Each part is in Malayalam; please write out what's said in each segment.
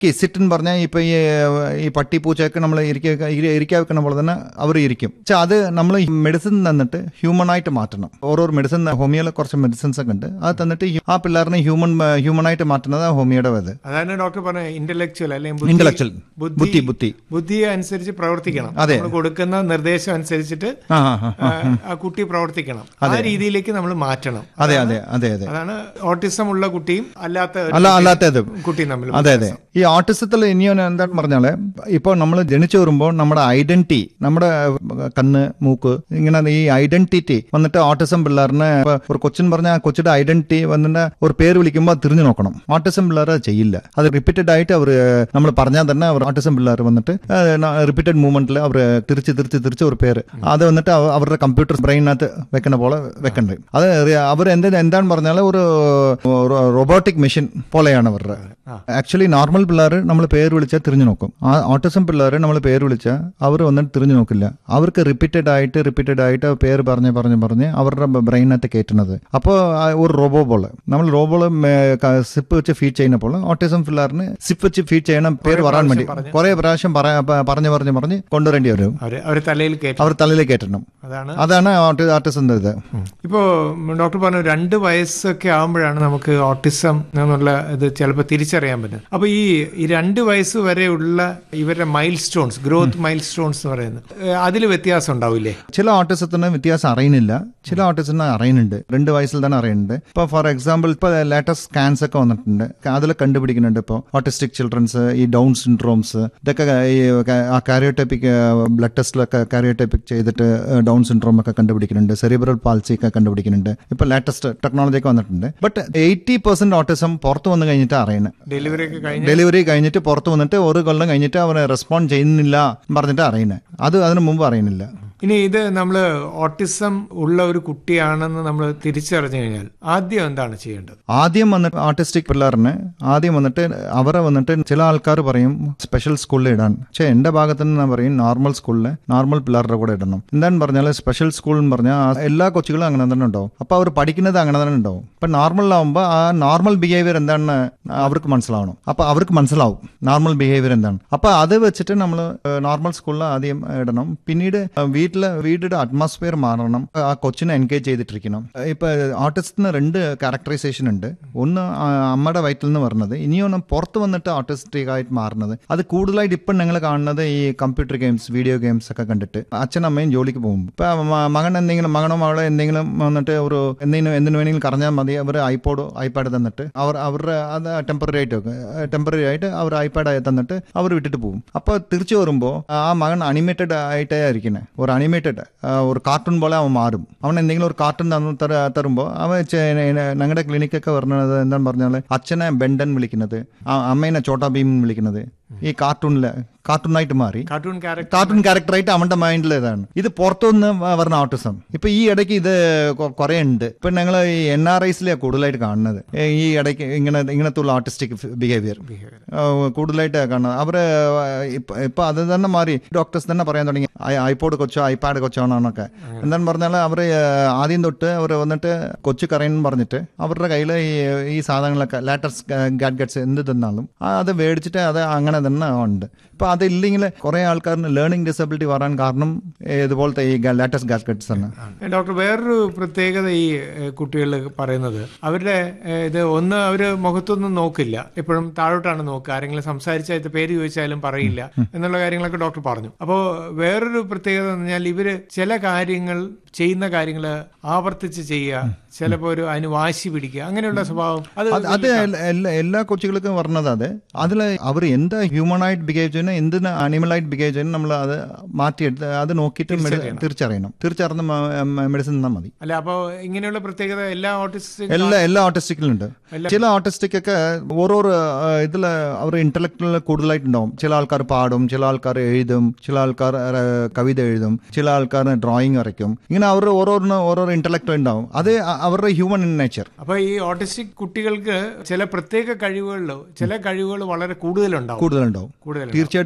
സിറ്റ് എന്ന് പറഞ്ഞാൽ ഇപ്പൊ ഈ ഈ പട്ടി പൂച്ചയൊക്കെ നമ്മൾ ഇരിക്കാൻ വെക്കുന്ന പോലെ തന്നെ അവർ ഇരിക്കും പക്ഷെ അത് നമ്മൾ മെഡിസിൻ തന്നിട്ട് ഹ്യൂമൺ ആയിട്ട് മാറ്റണം ഓരോ മെഡിസിൻ ഹോമിയോയിൽ കുറച്ച് മെഡിസിൻസ് ഒക്കെ ഉണ്ട് അത് തന്നിട്ട് ഹ്യൂ- ആ പിള്ളേറിനെ ഹ്യൂമൻ ഹ്യൂമൻ ആയിട്ട് മാറ്റുന്നത് ഹോമിയോയുടെ ഇത് അതാണ് ഡോക്ടർ പറഞ്ഞ ഇന്റലക്ച്വൽ അല്ലെങ്കിൽ Intellectual. ബുദ്ധി, ബുദ്ധി. ബുദ്ധിയെ അനുസരിച്ച് പ്രവർത്തിക്കണം അതെ. നമ്മൾ കൊടുക്കുന്ന നിർദ്ദേശം അനുസരിച്ചിട്ട് ആ ആ ആ ആ, ആ കുട്ടി പ്രവർത്തിക്കണം ആ രീതിയിലേക്ക് നമ്മൾ മാറ്റണം അതെ അതെ അതെ അതെ അതാണ് ഓട്ടിസം ഉള്ള കുട്ടിയും അല്ലാത്ത ഒരു അല്ല അല്ലാത്തത് കുട്ടിയും തമ്മിൽ അതെ അതെ ഈ ഓട്ടിസത്തിൽ ഇനിയും എന്താണ് പറഞ്ഞാല് ഇപ്പോൾ നമ്മൾ ജനിച്ചു വരുമ്പോൾ നമ്മുടെ ഐഡന്റിറ്റി നമ്മുടെ കണ്ണ് മൂക്ക് ഇങ്ങനെ ഈ ഐഡന്റിറ്റി വന്നിട്ട് ഓട്ടിസം പിള്ളേറിന് ഇപ്പൊ ഒരു കൊച്ചിൻ പറഞ്ഞ ആ കൊച്ചിന്റെ ഐഡന്റിറ്റി വന്നിട്ട് ഒരു പേര് വിളിക്കുമ്പോൾ അത് തിരിഞ്ഞു നോക്കണം ഓട്ടിസം പിള്ളേർ അത് ചെയ്യില്ല അത് റിപ്പീറ്റഡ് ആയിട്ട് അവർ നമ്മൾ പറഞ്ഞാൽ തന്നെ അവർ ഓട്ടിസം പിള്ളേർ വന്നിട്ട് റിപ്പീറ്റഡ് മൂവ്മെന്റിൽ അവർ തിരിച്ച് തിരിച്ച് തിരിച്ച് ഒരു പേര് അത് വന്നിട്ട് അവ- അവരുടെ കമ്പ്യൂട്ടർ ബ്രെയിനകത്ത് വെക്കുന്ന പോലെ വെക്കണ്ടേ അത് അവർ എന്ത് എന്താണ് പറഞ്ഞാൽ ഒരു റോബോട്ടിക് മെഷീൻ പോലെയാണ് അവരുടെ ആക്ച്വലി നോർമൽ പിള്ളേർ നമ്മൾ പേര് വിളിച്ചാൽ തിരിഞ്ഞു നോക്കും ആ ഓട്ടിസം പിള്ളേർ നമ്മൾ പേര് വിളിച്ചാൽ അവർ വന്നിട്ട് തിരിഞ്ഞു നോക്കില്ല അവർക്ക് റിപ്പീറ്റഡ് ആയിട്ട് റിപ്പീറ്റഡ് ആയിട്ട് പേര് പറഞ്ഞ് പറഞ്ഞ് പറഞ്ഞ് അവരുടെ ബ്രെയിനകത്ത് കയറ്റുന്നത് അപ്പോൾ ഒരു റോബോ പോലെ നമ്മൾ റോബോള് സിപ്പ് വെച്ച് ഫീഡ് ചെയ്യുന്ന പോലെ ഓട്ടിസം പിള്ളേറിന് സിപ്പ് വെച്ച് ഫീഡ് ചെയ്യണം പേര് വരാൻ വേണ്ടി കുറെ പ്രാവശ്യം പറ- പ- പറഞ്ഞ് പറഞ്ഞ് പറഞ്ഞ് കൊണ്ടുവരേണ്ടി വരും അവര് അവര് തലയിൽ കയറ്റും അവർ തലയിൽ കയറ്റണം അതാണ് അതാണ് ഓട്ടിസം ഇത് ഇപ്പോ ഡോക്ടർ പറഞ്ഞു രണ്ട് വയസ്സൊക്കെ ആകുമ്പോഴാണ് നമുക്ക് ഓട്ടിസം എന്നുള്ള ഇത് ചിലപ്പോൾ തിരിച്ചറിയാൻ പറ്റുന്നത് അപ്പൊ ഈ ഈ രണ്ട് വയസ്സ് വരെയുള്ള ഇവരുടെ milestones growth milestones എന്ന് പറയുന്നത് അതിൽ വ്യത്യാസം ഉണ്ടാവില്ലേ ചില ഓട്ടിസത്തിന് വ്യത്യാസം അറിയുന്നില്ല ചില ഓട്ടിസത്തിന് അറിയുന്നുണ്ട് രണ്ട് വയസ്സിൽ തന്നെ അറിയുന്നുണ്ട് ഇപ്പൊ ഫോർ എക്സാമ്പിൾ ഇപ്പൊ ലേറ്റസ്റ്റ് സ്കാൻസ് ഒക്കെ വന്നിട്ടുണ്ട് അതിൽ കണ്ടുപിടിക്കുന്നുണ്ട് ഇപ്പോൾ ഓട്ടിസ്റ്റിക് ചിൽഡ്രൻസ് ഈ ഡൗൺ സിൻഡ്രോംസ് ഇതൊക്കെ ഈ ആ കാരിയോടൈപ്പിക് ബ്ലഡ് ടെസ്റ്റിലൊക്കെ കാരിയോടൈപ്പിക് ചെയ്തിട്ട് ഡൗൺ സിൻഡ്രോം ഒക്കെ കണ്ടുപിടിക്കുന്നുണ്ട് സെറിബ്രൽ പാൾസി ഒക്കെ കണ്ടുപിടിക്കുന്നുണ്ട് ഇപ്പൊ ലേറ്റസ്റ്റ് ടെക്നോളജി ഒക്കെ വന്നിട്ടുണ്ട് ബട്ട് എയ്റ്റി പെർസെന്റ് ഓട്ടിസം പുറത്ത് വന്ന് കഴിഞ്ഞിട്ട് അറിയുന്നത് ഡെലിവറി ഒക്കെ കഴിഞ്ഞ് ഡെലിവറി കഴിഞ്ഞിട്ട് പുറത്ത് വന്നിട്ട് ഒരു കൊല്ലം കഴിഞ്ഞിട്ട് അവർ റെസ്പോണ്ട് ചെയ്യുന്നില്ല എന്ന് പറഞ്ഞിട്ട് അറിയുന്നത് അത് അതിന് മുമ്പ് അറിയുന്നില്ല ഇനി ഇത് നമ്മൾ ഓട്ടിസം ഉള്ള ഒരു കുട്ടിയാണെന്ന് നമ്മൾ തിരിച്ചറിഞ്ഞു കഴിഞ്ഞാൽ ആദ്യം എന്താണ് ചെയ്യേണ്ടത് ആദ്യം വന്നിട്ട് ആർട്ടിസ്റ്റിക് പിള്ളേറിന് ആദ്യം വന്നിട്ട് അവരെ വന്നിട്ട് ചില ആൾക്കാർ പറയും സ്പെഷ്യൽ സ്കൂളിൽ ഇടാൻ പക്ഷേ എന്റെ ഭാഗത്ത് നിന്ന് ഞാൻ പറയും നോർമൽ സ്കൂളിൽ നോർമൽ പിള്ളേരുടെ കൂടെ ഇടണം എന്താന്ന് പറഞ്ഞാൽ സ്പെഷ്യൽ സ്കൂൾ എന്ന് പറഞ്ഞാൽ ആ എല്ലാ കൊച്ചുകളും അങ്ങനെ തന്നെ ഉണ്ടാവും അപ്പൊ അവർ പഠിക്കുന്നത് അങ്ങനെ തന്നെ ഉണ്ടാവും ഇപ്പൊ നോർമലിലാവുമ്പോൾ ആ നോർമൽ ബിഹേവിയർ എന്താണെന്ന് അവർക്ക് മനസ്സിലാവണം അപ്പൊ അവർക്ക് മനസ്സിലാവും നോർമൽ ബിഹേവിയർ എന്താണ് അപ്പൊ അത് വെച്ചിട്ട് നമ്മൾ നോർമൽ സ്കൂളിൽ ആദ്യം ഇടണം പിന്നീട് വീട്ടിലെ വീടിന്റെ അറ്റ്മോസ്ഫിയർ മാറണം ആ കൊച്ചിനെ എൻഗേജ് ചെയ്തിട്ടിരിക്കണം ഇപ്പൊ ആർട്ടിസ്റ്റിന് രണ്ട് ക്യാരക്ടറൈസേഷൻ ഉണ്ട് ഒന്ന് ആ അമ്മയുടെ വയറ്റിൽ നിന്ന് വരുന്നത് ഇനിയൊന്ന് പുറത്ത് വന്നിട്ട് ആർട്ടിസ്റ്റിക് ആയിട്ട് മാറുന്നത് അത് കൂടുതലായിട്ട് ഇപ്പം നിങ്ങൾ കാണുന്നത് ഈ കമ്പ്യൂട്ടർ ഗെയിംസ് വീഡിയോ ഗെയിംസ് ഒക്കെ കണ്ടിട്ട് അച്ഛനും അമ്മയും ജോലിക്ക് പോകും ഇപ്പൊ മ- മകൻ എന്തെങ്കിലും മകനോ മകളോ എന്തെങ്കിലും വന്നിട്ട് ഒരു എന്തെങ്കിലും എന്തിനു വേണമെങ്കിലും കറഞ്ഞാൽ മതി അവർ ഐപോഡോ ഐപാഡ് തന്നിട്ട് അവർ അവരുടെ അത് ടെമ്പററി ആയിട്ട് ടെമ്പററി ആയിട്ട് അവർ ഐപാഡ് തന്നിട്ട് അവർ വിട്ടിട്ട് പോകും അപ്പോൾ തിരിച്ചു വരുമ്പോൾ ആ മകൻ അനിമേറ്റഡ് ആയിട്ടേ ഇരിക്കുന്നത് ഒരു അനിമേറ്റഡ് ഒരു കാർട്ടൂൺ പോലെ അവൻ മാറും അവൻ എന്തെങ്കിലും ഒരു കാർട്ടൂൺ തന്നു തര തരുമ്പോൾ അവൻ ഞങ്ങളുടെ ക്ലിനിക്കൊക്കെ വരുന്നത് എന്താന്ന് പറഞ്ഞാൽ അച്ഛനെ ബെണ്ടൻ വിളിക്കുന്നത് ആ അമ്മേനെ ചോട്ടാ ഭീം വിളിക്കുന്നത് ഈ കാർട്ടൂണില് കാർട്ടൂണായിട്ട് മാറി കാർട്ടൂൺ ക്യാരക്ടർ കാർട്ടൂൺ ക്യാരക്ടറായിട്ട് അവന്റെ മൈൻഡിൽ ഇതാണ് ഇത് പുറത്തുനിന്ന് വരുന്ന ഓട്ടിസം ഇപ്പൊ ഈ ഇടയ്ക്ക് ഇത് കൊ- കുറെ ഉണ്ട് ഇപ്പൊ ഞങ്ങൾ ഈ എൻ ആർ ഐസിലെ കൂടുതലായിട്ട് കാണുന്നത് ഏ, ഈ ഇടയ്ക്ക് ഇങ്ങനെ ഇങ്ങനത്തെ ഉള്ള ആർട്ടിസ്റ്റിക് ബിഹേവിയർ കൂടുതലായിട്ട് കാണുന്നത് അവര് ഇപ്പൊ ഇപ്പൊ അത് തന്നെ മാറി ഡോക്ടേഴ്സ് തന്നെ പറയാൻ തുടങ്ങി ഐപോഡ് കൊച്ചോ ഐപാഡ് കൊച്ചോ ആണെന്നൊക്കെ എന്താന്ന് പറഞ്ഞാൽ അവർ ആദ്യം തൊട്ട് അവർ വന്നിട്ട് കൊച്ചു കറയെന്ന് പറഞ്ഞിട്ട് അവരുടെ കയ്യിൽ ഈ ഈ സാധനങ്ങളൊക്കെ ലാറ്റസ്റ്റ് ഗാഡ്ഗറ്റ്സ് എന്ത് തന്നാലും ആ അത് മേടിച്ചിട്ട് അത് അങ്ങനെ തന്നെ ഉണ്ട് ഇപ്പൊ അതില്ലെങ്കിൽ കുറെ ആൾക്കാരിന് ലേണിംഗ് ഡിസബിലിറ്റി വരാൻ കാരണം ഏ, ഇതുപോലത്തെ ഈ ലാറ്റസ്റ്റ് ഗാഡ്ഗറ്റ്സ് ആണ് ഡോക്ടർ വേറൊരു പ്രത്യേകത ഈ കുട്ടികൾ പറയുന്നത് അവരുടെ ഏ, ഇത് ഒന്ന് അവര് മുഖത്തൊന്നും നോക്കില്ല എപ്പോഴും താഴോട്ടാണ് നോക്കുക ആരെങ്കിലും സംസാരിച്ചാൽ ഇത് പേര് ചോദിച്ചാലും പറയില്ല എന്നുള്ള കാര്യങ്ങളൊക്കെ ഡോക്ടർ പറഞ്ഞു അപ്പോൾ വേറൊരു പ്രത്യേകത എന്ന് പറഞ്ഞാൽ ഇവര് ചില കാര്യങ്ങൾ ചെയ്യുന്ന കാര്യങ്ങൾ ആവർത്തിച്ച് ചെയ്യുക ചിലപ്പോൾ ഒരു അതിന് വാശി പിടിക്കുക അങ്ങനെയുള്ള സ്വഭാവം അത് അത് അത് എല്ല- എല്ലാ- എല്ലാ കൊച്ചുകൾക്കും പറഞ്ഞത് അത് അതിൽ അവർ എന്താ ഹ്യൂമൻ ആയിട്ട് ബിഹേവ് ചെയ്യുന്നത് എന്തിന് അനിമലായിട്ട് ബിഹേവ് ചെയ്യുന്നത് നമ്മൾ അത് മാറ്റിയെടുത്ത് അത് നോക്കിയിട്ട് മെഡി- തിരിച്ചറിയണം തിരിച്ചറിഞ്ഞ് മെഡിസിൻ തന്നാൽ മതി അല്ല അപ്പോൾ ഇങ്ങനെയുള്ള പ്രത്യേകത എല്ലാ ഓട്ടിസ്റ്റിക് എല്ലാ എല്ലാ ഓട്ടിസ്റ്റിക്കിലും ഉണ്ട് ചില ഓട്ടിസ്റ്റിക് ഒക്കെ ഓരോരോ ഇതിൽ അവർ ഇന്റലക്ച്വൽ കൂടുതലായിട്ടുണ്ടാവും ചില ആൾക്കാർ പാടും ചില ആൾക്കാർ എഴുതും ചില ആൾക്കാർ ആ, കവിത എഴുതും ചില ആൾക്കാർ ഡ്രോയിങ് വരയ്ക്കും ഇങ്ങനെ അവരുടെ ഓരോന്ന് ഓരോരോ ഇന്റലക്ട് ഉണ്ടാവും അത് അ- അവരുടെ ഹ്യൂമൻ ഇൻ നേച്ചർ അപ്പൊ ഈ ഓട്ടിസ്റ്റിക് കുട്ടികൾക്ക് ചില പ്രത്യേക കഴിവുകളിലോ ചില കഴിവുകൾ വളരെ കൂടുതലുണ്ടാവും കൂടുതലുണ്ടാവും കൂടുതൽ തീർച്ചയായിട്ടും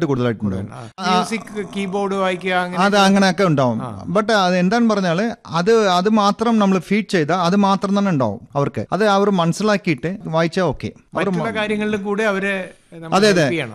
അത് കൂടുതലായിട്ടുണ്ടാവും മ്യൂസിക് കീബോർഡ് വായിക്കുക അങ്ങനെ അത് അങ്ങനെയൊക്കെ ഉണ്ടാവും ബട്ട് അത് എന്താന്ന് പറഞ്ഞാൽ അത് അത് മാത്രം നമ്മൾ ഫീഡ് ചെയ്താൽ അത് മാത്രം തന്നെ ഉണ്ടാവും അവർക്ക് അത് അവർ മനസ്സിലാക്കിയിട്ട് വായിച്ചാൽ ഓക്കെ അവർ മറ്റുള്ള കാര്യങ്ങളിലും കൂടെ അവരെ നമ്മൾ അതെ, അതെ. help ചെയ്യണം